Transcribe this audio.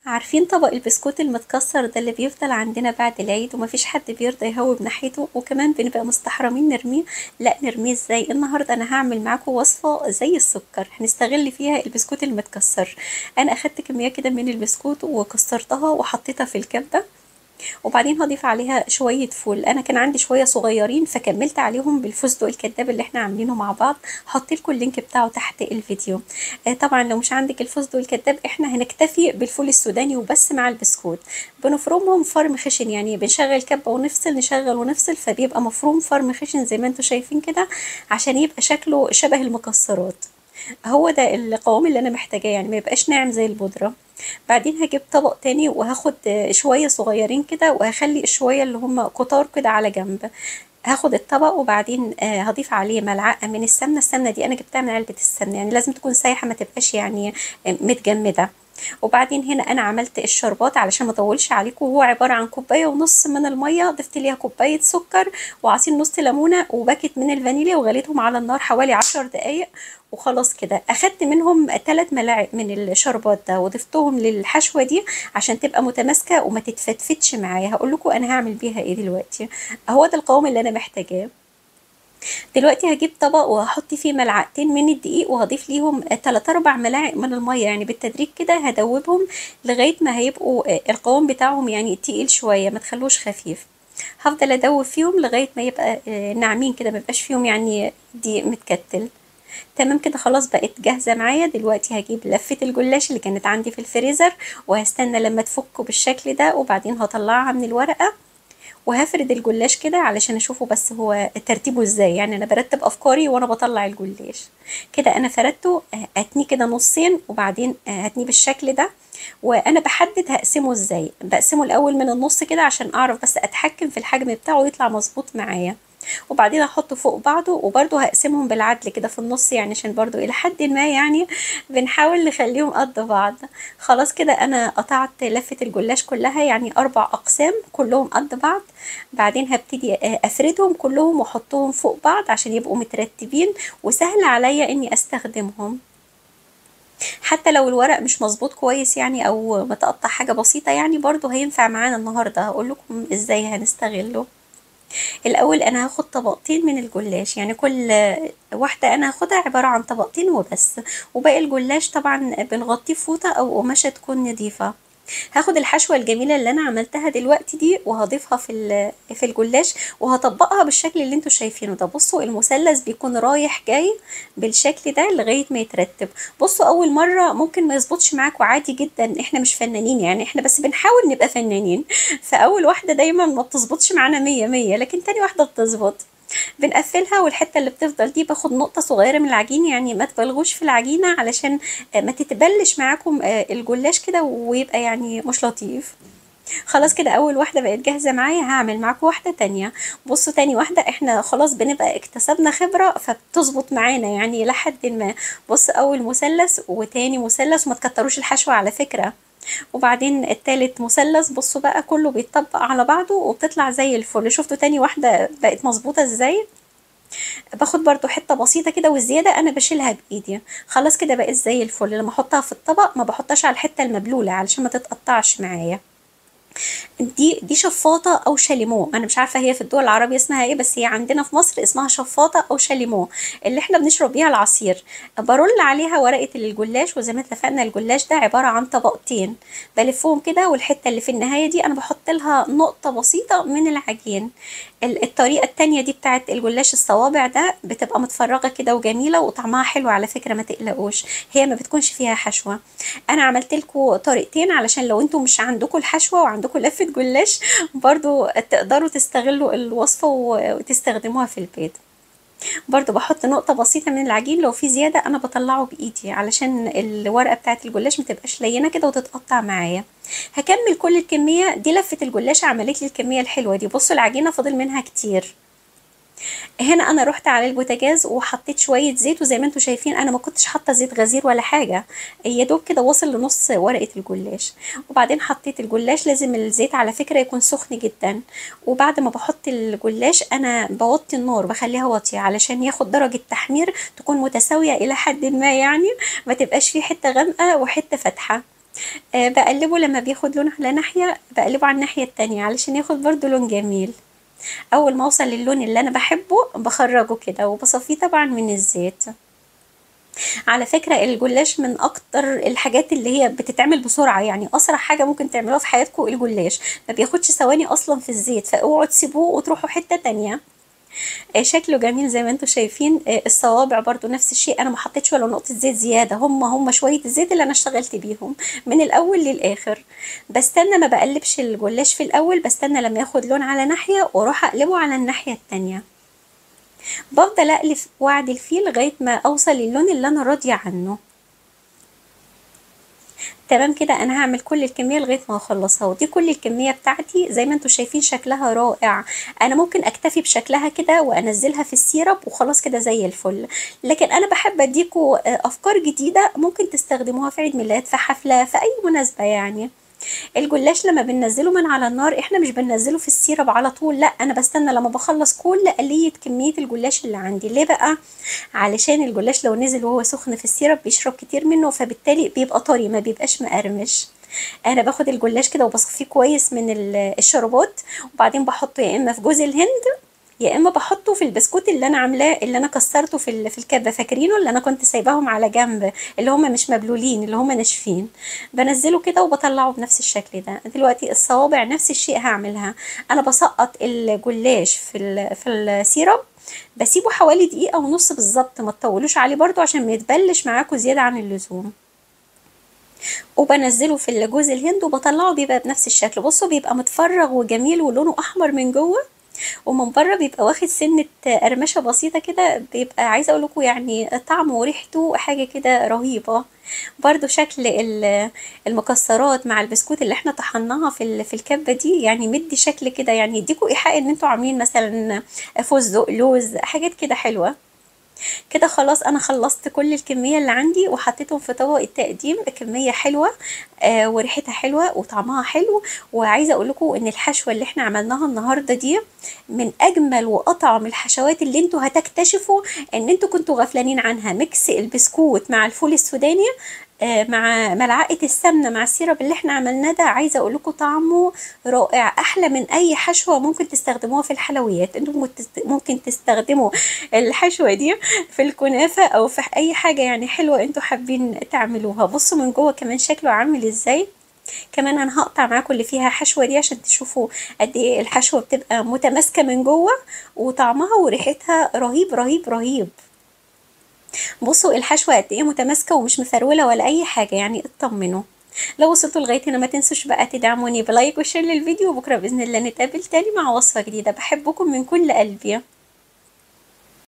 عارفين طبق البسكوت المتكسر ده اللي بيفضل عندنا بعد العيد ومفيش حد بيرضى يهوب ناحيته وكمان بنبقى مستحرمين نرميه لا نرميه ازاي النهارده انا هعمل معاكم وصفه زي السكر هنستغل فيها البسكوت المتكسر انا اخدت كميه كده من البسكوت وكسرتها وحطيتها في الكبه وبعدين هضيف عليها شوية فول أنا كان عندي شوية صغيرين فكملت عليهم بالفستق الكداب اللي احنا عاملينه مع بعض هحط لكم اللينك بتاعه تحت الفيديو آه طبعا لو مش عندك الفستق الكداب احنا هنكتفي بالفول السوداني وبس مع البسكوت بنفرمهم فرم خشن يعني بنشغل كبة ونفصل نشغل ونفصل فبيبقى مفروم فرم خشن زي ما انتم شايفين كده عشان يبقى شكله شبه المكسرات هو ده القوام اللي انا محتاجاه يعني ما يبقاش ناعم زي البودره بعدين هجيب طبق تاني وهاخد شويه صغيرين كده وهخلي الشويه اللي هم كتار كده على جنب هاخد الطبق وبعدين هضيف عليه ملعقه من السمنه السمنه دي انا جبتها من علبه السمنه يعني لازم تكون سايحه ما تبقاش يعني متجمده وبعدين هنا انا عملت الشربات علشان ما اطولش عليكم وهو عباره عن كوبايه ونص من الميه ضفت ليها كوبايه سكر وعصير نص ليمونه وباكت من الفانيليا وغليتهم على النار حوالي عشر دقايق وخلاص كده اخدت منهم ثلاث ملاعق من الشربات ده وضفتهم للحشوه دي عشان تبقى متماسكه وما تتفتفتش معايا هقول لكم انا هعمل بيها ايه دلوقتي اهو ده القوام اللي انا محتاجاه دلوقتي هجيب طبق وهحط فيه ملعقتين من الدقيق وهضيف ليهم 3 4 ملاعق من الميه يعني بالتدريج كده هدوبهم لغايه ما هيبقوا القوام بتاعهم يعني تقيل شويه ما تخلوش خفيف هفضل ادوب فيهم لغايه ما يبقى ناعمين كده ما يبقاش فيهم يعني دقيق متكتل تمام كده خلاص بقت جاهزة معايا دلوقتي هجيب لفة الجلاش اللي كانت عندي في الفريزر وهستنى لما تفك بالشكل ده وبعدين هطلعها من الورقة وهفرد الجلاش كده علشان اشوفه بس هو ترتيبه ازاي يعني انا برتب افكاري وانا بطلع الجلاش كده انا فردته هتنيه كده نصين وبعدين هتنيه بالشكل ده وانا بحدد هقسمه ازاي بقسمه الاول من النص كده عشان اعرف بس اتحكم في الحجم بتاعه ويطلع مظبوط معايا وبعدين احطه فوق بعضه وبرده هقسمهم بالعدل كده في النص يعني عشان برده الى حد ما يعني بنحاول نخليهم قد بعض خلاص كده انا قطعت لفة الجلاش كلها يعني اربع اقسام كلهم قد بعض بعدين هبتدي افردهم كلهم واحطهم فوق بعض عشان يبقوا مترتبين وسهل عليا اني استخدمهم حتى لو الورق مش مظبوط كويس يعني او متقطع حاجة بسيطة يعني برضو هينفع معانا النهاردة هقول لكم ازاي هنستغله الاول انا هاخد طبقتين من الجلاش يعني كل واحده انا هاخدها عباره عن طبقتين وبس وباقي الجلاش طبعا بنغطيه فوطه او قماشه تكون نظيفه هاخد الحشوه الجميله اللي انا عملتها دلوقتي دي وهضيفها في في الجلاش وهطبقها بالشكل اللي انتوا شايفينه ده بصوا المثلث بيكون رايح جاي بالشكل ده لغايه ما يترتب بصوا اول مره ممكن ما يظبطش معاكوا عادي جدا احنا مش فنانين يعني احنا بس بنحاول نبقى فنانين فاول واحده دايما ما بتظبطش معانا مية مية لكن تاني واحده بتظبط بنقفلها والحته اللي بتفضل دي باخد نقطه صغيره من العجين يعني ما تبالغوش في العجينه علشان ما تتبلش معاكم الجلاش كده ويبقى يعني مش لطيف خلاص كده اول واحده بقت جاهزه معايا هعمل معاكم واحده تانية بصوا تاني واحده احنا خلاص بنبقى اكتسبنا خبره فبتظبط معانا يعني لحد ما بص اول مثلث وتاني مثلث وما تكتروش الحشوه على فكره وبعدين التالت مثلث بصوا بقى كله بيتطبق على بعضه وبتطلع زي الفل شفتوا تاني واحده بقت مظبوطه ازاي باخد برضو حته بسيطه كده والزياده انا بشيلها بايدي خلاص كده بقت زي الفل لما احطها في الطبق ما بحطهاش على الحته المبلوله علشان ما تتقطعش معايا دي دي شفاطه او شاليمو انا مش عارفه هي في الدول العربيه اسمها ايه بس هي عندنا في مصر اسمها شفاطه او شاليمو اللي احنا بنشرب بيها العصير برول عليها ورقه الجلاش وزي ما اتفقنا الجلاش ده عباره عن طبقتين بلفهم كده والحته اللي في النهايه دي انا بحط لها نقطه بسيطه من العجين الطريقه التانية دي بتاعت الجلاش الصوابع ده بتبقى متفرغه كده وجميله وطعمها حلو على فكره ما تقلقوش هي ما بتكونش فيها حشوه انا عملت لكم طريقتين علشان لو انتم مش عندكم الحشوه وعندكم لفه جلاش برضو تقدروا تستغلوا الوصفه وتستخدموها في البيت برضو بحط نقطة بسيطة من العجين لو في زيادة أنا بطلعه بإيدي علشان الورقة بتاعة الجلاش متبقاش لينة كده وتتقطع معايا هكمل كل الكمية دي لفة الجلاش عملت لي الكمية الحلوة دي بصوا العجينة فاضل منها كتير هنا انا رحت على البوتاجاز وحطيت شويه زيت وزي ما انتم شايفين انا ما كنتش حاطه زيت غزير ولا حاجه يا دوب كده وصل لنص ورقه الجلاش وبعدين حطيت الجلاش لازم الزيت على فكره يكون سخن جدا وبعد ما بحط الجلاش انا بوطي النار بخليها واطيه علشان ياخد درجه تحمير تكون متساويه الى حد ما يعني ما تبقاش فيه حته غامقه وحته فاتحه آه بقلبه لما بياخد لون على ناحية بقلبه على الناحية التانية علشان ياخد برضو لون جميل اول ما اوصل للون اللي انا بحبه بخرجه كده وبصفيه طبعا من الزيت على فكرة الجلاش من أكتر الحاجات اللي هي بتتعمل بسرعة يعني أسرع حاجة ممكن تعملوها في حياتكم الجلاش ما بياخدش ثواني أصلا في الزيت فاوعوا تسيبوه وتروحوا حتة تانية آه، شكله جميل زي ما انتم شايفين آه، الصوابع برضو نفس الشيء انا ما حطيتش ولا نقطه زيت زياده هم هم شويه الزيت اللي انا اشتغلت بيهم من الاول للاخر بستنى ما بقلبش الجلاش في الاول بستنى لما ياخد لون على ناحيه واروح اقلبه على الناحيه التانية بفضل اقلب واعدل فيه لغايه ما اوصل للون اللي انا راضيه عنه تمام كده انا هعمل كل الكميه لغايه ما اخلصها ودي كل الكميه بتاعتي زي ما انتم شايفين شكلها رائع انا ممكن اكتفي بشكلها كده وانزلها في السيرب وخلاص كده زي الفل لكن انا بحب اديكوا آه، افكار جديده ممكن تستخدموها في عيد ميلاد في حفله في اي مناسبه يعني الجلاش لما بننزله من على النار احنا مش بننزله في السيرب على طول لا انا بستنى لما بخلص كل قلية كمية الجلاش اللي عندي ليه بقى علشان الجلاش لو نزل وهو سخن في السيرب بيشرب كتير منه فبالتالي بيبقى طري ما بيبقاش مقرمش انا باخد الجلاش كده وبصفيه كويس من ال- الشربات وبعدين بحطه يا اما في جوز الهند يا اما بحطه في البسكوت اللي انا عاملاه اللي انا كسرته في ال- في الكبه فاكرينه اللي انا كنت سايباهم على جنب اللي هم مش مبلولين اللي هم ناشفين بنزله كده وبطلعه بنفس الشكل ده دلوقتي الصوابع نفس الشيء هعملها انا بسقط الجلاش في ال- في السيرب بسيبه حوالي دقيقه ونص بالظبط ما تطولوش عليه برضو عشان ما يتبلش معاكم زياده عن اللزوم وبنزله في الجوز الهند وبطلعه بيبقى بنفس الشكل بصوا بيبقى متفرغ وجميل ولونه احمر من جوه ومن بره بيبقى واخد سنة قرمشة بسيطة كده بيبقى عايزة اقول لكم يعني طعمه وريحته حاجة كده رهيبة برضو شكل ال- المكسرات مع البسكوت اللي احنا طحناها في ال- في الكبة دي يعني مدي شكل كده يعني يديكوا ايحاء ان انتوا عاملين مثلا فستق لوز حاجات كده حلوة كده خلاص انا خلصت كل الكميه اللي عندي وحطيتهم في طبق التقديم كميه حلوه آه وريحتها حلوه وطعمها حلو وعايزه اقول لكم ان الحشوه اللي احنا عملناها النهارده دي من اجمل واطعم الحشوات اللي انتوا هتكتشفوا ان انتوا كنتوا غفلانين عنها ميكس البسكوت مع الفول السوداني آه، مع ملعقه السمنه مع السيرب اللي احنا عملناه ده عايزه اقول لكم طعمه رائع احلى من اي حشوه ممكن تستخدموها في الحلويات انتم ممكن تست- ممكن تستخدموا الحشوه دي في الكنافه او في اي حاجه يعني حلوه انتوا حابين تعملوها بصوا من جوه كمان شكله عامل ازاي كمان انا هقطع معاكم اللي فيها حشوه دي عشان تشوفوا قد ايه الحشوه بتبقى متماسكه من جوه وطعمها وريحتها رهيب رهيب رهيب بصوا الحشوه قد ايه متماسكه ومش مفروله ولا اي حاجه يعني اطمنوا لو وصلتوا لغايه هنا ما تنسوش بقى تدعموني بلايك وشير للفيديو وبكره باذن الله نتقابل تاني مع وصفه جديده بحبكم من كل قلبي